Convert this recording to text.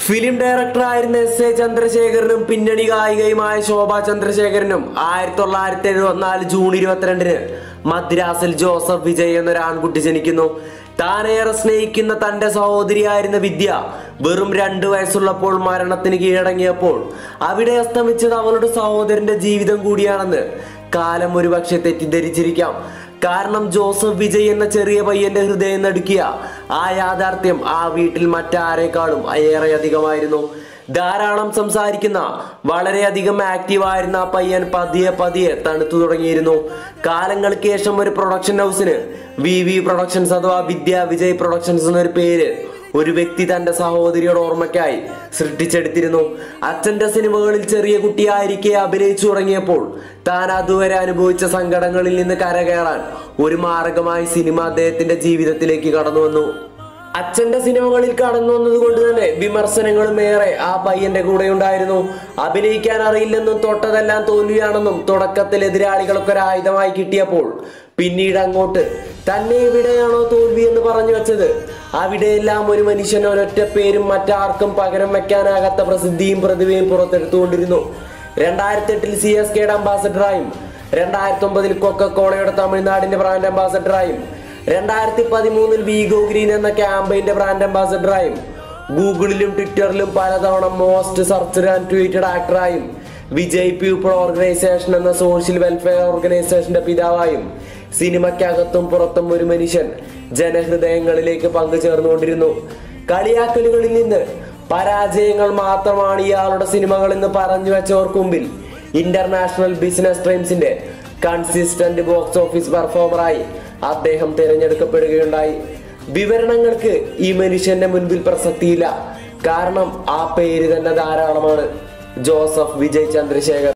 film ഡയറക്ടറായിരുന്ന S A ചന്ദ്രശേഖരനും പിന്നണി ഗായികയുമായ ശോഭ ചന്ദ്രശേഖരനും ആയിരത്തി തൊള്ളായിരത്തി എഴുപത്തിനാല് ജൂൺ ഇരുപത്തിരണ്ടിന് മദ്രാസിൽ ജോസഫ് വിജയ് എന്നൊരു ആൺകുട്ടി ജനിക്കുന്നു താനേറെ സ്നേഹിക്കുന്ന തന്റെ സഹോദരിയായിരുന്ന വിദ്യ വെറും രണ്ടു വയസ്സുള്ളപ്പോൾ മരണത്തിന് കീഴടങ്ങിയപ്പോൾ അവിടെ അസ്തമിച്ചത് അവളുടെ സഹോദരന്റെ ജീവിതം കൂടിയാണെന്ന് കാലം ഒരുപക്ഷെ തെറ്റിദ്ധരിച്ചിരിക്കാം കാരണം ജോസഫ് വിജയ് എന്ന ചെറിയ പയ്യന്റെ ഹൃദയം നടുക്കിയ ആ യാഥാർത്ഥ്യം ആ വീട്ടിൽ മറ്റാരേക്കാളും ഏറെ അധികമായിരുന്നു ധാരാളം സംസാരിക്കുന്ന വളരെയധികം ആക്റ്റീവായിരുന്ന ആ പയ്യൻ പതിയെ പതിയെ തണുത്തു തുടങ്ങിയിരുന്നു കാലങ്ങൾക്ക് ശേഷം ഒരു പ്രൊഡക്ഷൻ ഹൗസിന് വി വി പ്രൊഡക്ഷൻസ് അഥവാ വിദ്യ വിജയ് പ്രൊഡക്ഷൻസ് എന്നൊരു പേര് ഒരു വ്യക്തി തന്റെ സഹോദരിയുടെ ഓർമ്മയ്ക്കായി സൃഷ്ടിച്ചെടുത്തിരുന്നു അച്ഛന്റെ സിനിമകളിൽ ചെറിയ കുട്ടിയായിരിക്കെ അഭിനയിച്ചു തുടങ്ങിയപ്പോൾ താൻ അതുവരെ അനുഭവിച്ച സങ്കടങ്ങളിൽ നിന്ന് കരകയറാൻ ഒരു മാർഗമായി സിനിമ അദ്ദേഹത്തിന്റെ ജീവിതത്തിലേക്ക് കടന്നു വന്നു അച്ഛന്റെ സിനിമകളിൽ കടന്നു വന്നത് കൊണ്ട് തന്നെ വിമർശനങ്ങളും ഏറെ ആ പയ്യന്റെ കൂടെ ഉണ്ടായിരുന്നു അഭിനയിക്കാൻ അറിയില്ലെന്നും തൊട്ടതെല്ലാം തോൽവിയാണെന്നും തുടക്കത്തിൽ എതിരാളികൾക്ക് ഒരു ആയുധമായി കിട്ടിയപ്പോൾ പിന്നീട് അങ്ങോട്ട് തന്നെ എവിടെയാണോ തോൽവി എന്ന് പറഞ്ഞു വെച്ചത് അവിടെയെല്ലാം ഒരു മനുഷ്യൻ ഒരൊറ്റ പേരും മറ്റാർക്കും പകരം വെക്കാനാകാത്ത പ്രസിദ്ധിയും പ്രതിഭയും പുറത്തെടുത്തുകൊണ്ടിരുന്നു രണ്ടായിരത്തി എട്ടിൽ സി എസ് കെയുടെ അംബാസഡറായും രണ്ടായിരത്തി ഒമ്പതിൽ കൊക്കക്കോളയുടെ തമിഴ്നാടിന്റെ ബ്രാൻഡ് അംബാസഡറായും രണ്ടായിരത്തി പതിമൂന്നിൽ വീഗോ ഗ്രീൻ എന്ന ക്യാമ്പയിന്റെ ബ്രാൻഡ് അംബാസഡറായും ഗൂഗിളിലും ട്വിറ്ററിലും പലതവണ മോസ്റ്റ് സെർച്ച്ഡ് ആൻഡ് ട്വീറ്റഡ് ആക്ടറായും വിജയ് പീപ്പിൾ ഓർഗനൈസേഷൻ എന്ന സോഷ്യൽ വെൽഫെയർ ഓർഗനൈസേഷന്റെ പിതാവായും സിനിമയ്ക്കകത്തും പുറത്തും ഒരു മനുഷ്യൻ ജനഹൃദയങ്ങളിലേക്ക് പങ്കുചേർന്നുകൊണ്ടിരുന്നു കളിയാക്കലുകളിൽ നിന്ന് പരാജയങ്ങൾ മാത്രമാണ് ഇയാളുടെ സിനിമകൾ എന്ന് പറഞ്ഞു വെച്ചവർക്ക് മുമ്പിൽ ഇന്റർനാഷണൽ ബിസിനസ് ടൈംസിന്റെ കൺസിസ്റ്റന്റ് ബോക്സ് ഓഫീസ് പെർഫോമറായി അദ്ദേഹം തിരഞ്ഞെടുക്കപ്പെടുകയുണ്ടായി വിവരണങ്ങൾക്ക് ഈ മനുഷ്യന്റെ മുൻപിൽ പ്രസക്തിയില്ല കാരണം ആ പേര് തന്നെ ധാരാളമാണ് ജോസഫ് വിജയ് ചന്ദ്രശേഖർ